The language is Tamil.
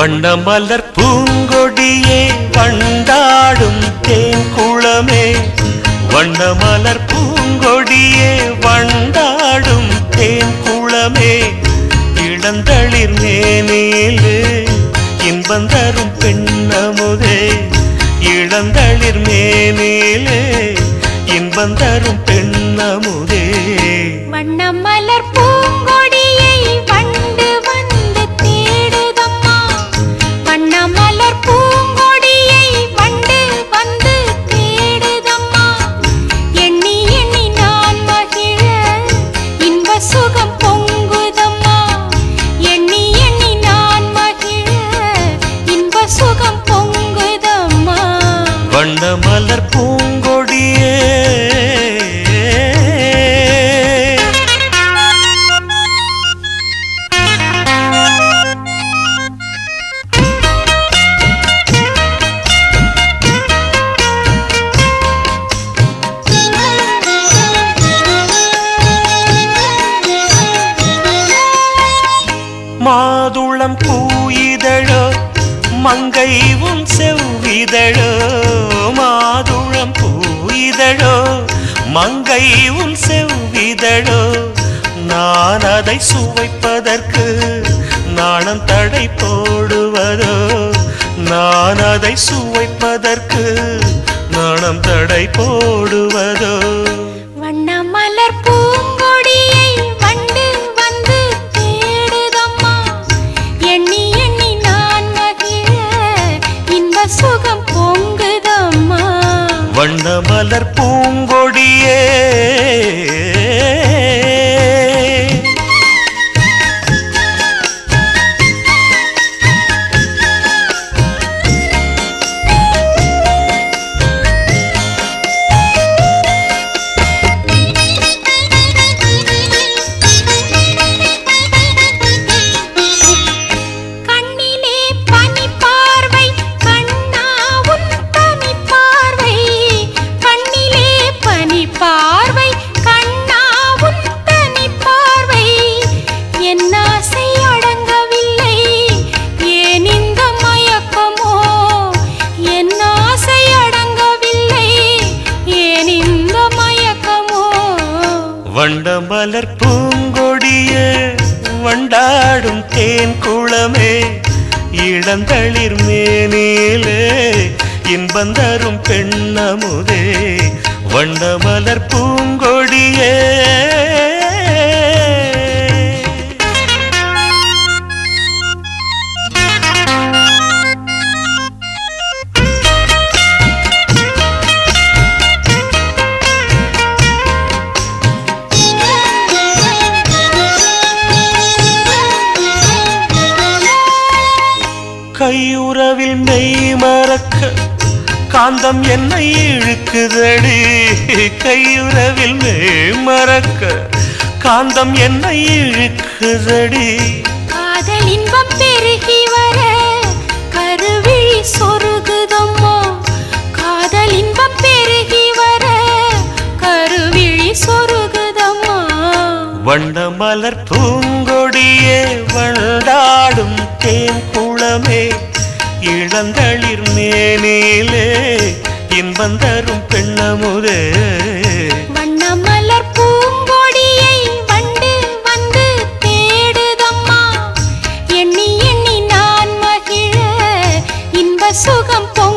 வண்ணமலர் பூங்கொடியே வண்டாடும் தேன் குளமே வண்ணமலர் பூங்கொடியே வண்டாடும் தேன் குளமே இளந்தளிர் மேனிலே இன்பந்தரும் பெண்ணமுதே இளந்தளிர் மேனிலே இன்பந்தரும் பெண்ணமுதே வண்ணமலர் பூங்கொடியை வண்டு வந்து தேடுதம்மா வண்ணமலர் பூங்கொடியை வண்டு வந்து தேடுதம்மா எண்ணி எண்ணி நான் மகிழ இன்ப சுகம் பொங்குதம்மா எண்ணி எண்ணி நான் மகிழ இன்ப சுகம் பொங்குதம்மா வண்ணமலர் பூங்கொடியே மாதுளம் பூயிதழோ மங்கை உன் செவ்விதழோ மாதுளம் பூயிதழோ மங்கை உன் செவ்விதழோ நான் அதை சுவைப்பதற்கு நாணம் தடை போடுவதோ நான் அதை சுவைப்பதற்கு நாணம் தடை போடுவதோ வண்ணமலர் பூங்கொடியை வண்டு வந்து தேடுதம்மா எண்ணி எண்ணி நான் மகிழ இன்ப சுகம் பொங்குதம்மா வண்ணமலர் பூங்கொடியே கண்ணிலே பனி பார்வை கண்ணா உன் தனி பார்வை கண்ணிலே பனி பார்வை கண்ணா உன் தனி பார்வை என் ஆசை அடங்கவில்லை ஏன் இந்த மயக்கமோ என் ஆசை அடங்கவில்லை ஏன் இந்த மயக்கமோ வண்டமலர் பூங்கொடியே வண்டாடும் தேன் குளமே இளந்தளிர் மேனிலே இன்பந்தரும் பெண்ணமுதே வண்டமலர் பூங்கொடியே கையுறவில் மெய் மறக்க காந்தம் என்னை இழுக்குதடி கையுறவில் மெய் மறக்க காந்தம் என்னை இழுக்குதடி காதல் இன்பம் பெருகி வர கருவிழி சொருகுதம்மா காதல் இன்பம் பெருகி வர கருவிழி சொருகுதம்மா வண்ணமலர் பூங்கொடியே வண்டாடும் தேன் குளமே இளந்தளிர் மேனிலே இன்பந்தரும் பெண்ணமுதே வண்ணமலர் பூங்கொடியை வண்டு வந்து தேடுதம்மா எண்ணி எண்ணி நான் மகிழ இன்ப சுகம் பொங்க